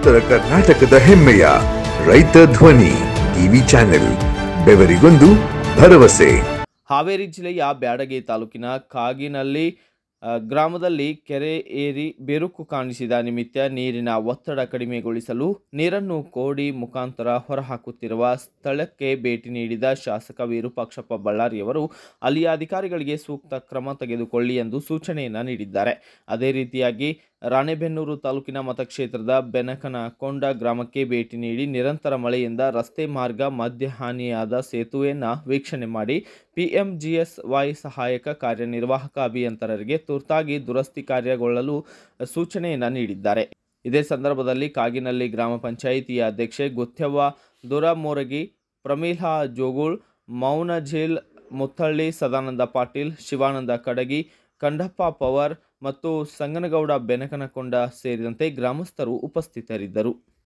ಉತ್ತರ ಕರ್ನಾಟಕದ ಹೆಮ್ಮೆಯ ರೈತ ಧ್ವನಿ ಟಿವಿ ಚಾನೆಲ್ ಬೆವರಿಗೊಂದು ಭರವಸೆ ಹಾವೇರಿ ಜಿಲ್ಲೆಯ ಬ್ಯಾಡಗಿ ತಾಲೂಕಿನ ಕಾಗಿನಲ್ಲಿ ಆ, ಗ್ರಾಮದಲ್ಲಿ ಕೆರೆ ಏರಿ ಬಿರುಕು ಕಾಣಿಸಿದ ನಿಮಿತ್ತ ನೀರಿನ ಒತ್ತಡ ಕಡಿಮೆಗೊಳಿಸಲು ನೀರನ್ನು ಕೋಡಿ ಮುಖಾಂತರ ಹೊರಹಾಕುತ್ತಿರುವ ಸ್ಥಳಕ್ಕೆ ಭೇಟಿ ನೀಡಿದ ಶಾಸಕ ವಿರೂಪಾಕ್ಷಪ್ಪ ಬಳ್ಳಾರಿಯವರು ಅಲ್ಲಿಯ ಅಧಿಕಾರಿಗಳಿಗೆ ಸೂಕ್ತ ಕ್ರಮ ತೆಗೆದುಕೊಳ್ಳಿ ಎಂದು ಸೂಚನೆಯನ್ನು ನೀಡಿದ್ದಾರೆ ಅದೇ ರೀತಿಯಾಗಿ ರಾಣೆಬೆನ್ನೂರು ತಾಲೂಕಿನ ಮತಕ್ಷೇತ್ರದ ಬೆನಕನಕೊಂಡ ಗ್ರಾಮಕ್ಕೆ ಭೇಟಿ ನೀಡಿ ನಿರಂತರ ಮಳೆಯಿಂದ ರಸ್ತೆ ಮಾರ್ಗ ಮಧ್ಯ ಹಾನಿಯಾದ ಸೇತುವೆಯನ್ನು ವೀಕ್ಷಣೆ ಮಾಡಿ ಪಿಎಂಜಿಎಸ್ವೈ ಸಹಾಯಕ ಕಾರ್ಯನಿರ್ವಾಹಕ ಅಭಿಯಂತರರಿಗೆ ತುರ್ತಾಗಿ ದುರಸ್ತಿ ಕಾರ್ಯಗೊಳ್ಳಲು ಸೂಚನೆಯನ್ನು ನೀಡಿದ್ದಾರೆ ಇದೇ ಸಂದರ್ಭದಲ್ಲಿ ಕಾಗಿನಲ್ಲಿ ಗ್ರಾಮ ಪಂಚಾಯಿತಿಯ ಅಧ್ಯಕ್ಷೆ ಗುತ್ಯವ್ವ ದೊರಮೋರಗಿ ಪ್ರಮೀಳಾ ಜೋಗುಳ್ ಮೌನಝೀಲ್ ಮುತ್ತಳ್ಳಿ ಸದಾನಂದ ಪಾಟೀಲ್ ಶಿವಾನಂದ ಕಡಗಿ ಕಂಡಪ್ಪ ಪವರ್ ಮತ್ತು ಸಂಗನಗೌಡ ಬೆನಕನಕೊಂಡ ಸೇರಿದಂತೆ ಗ್ರಾಮಸ್ಥರು ಉಪಸ್ಥಿತರಿದ್ದರು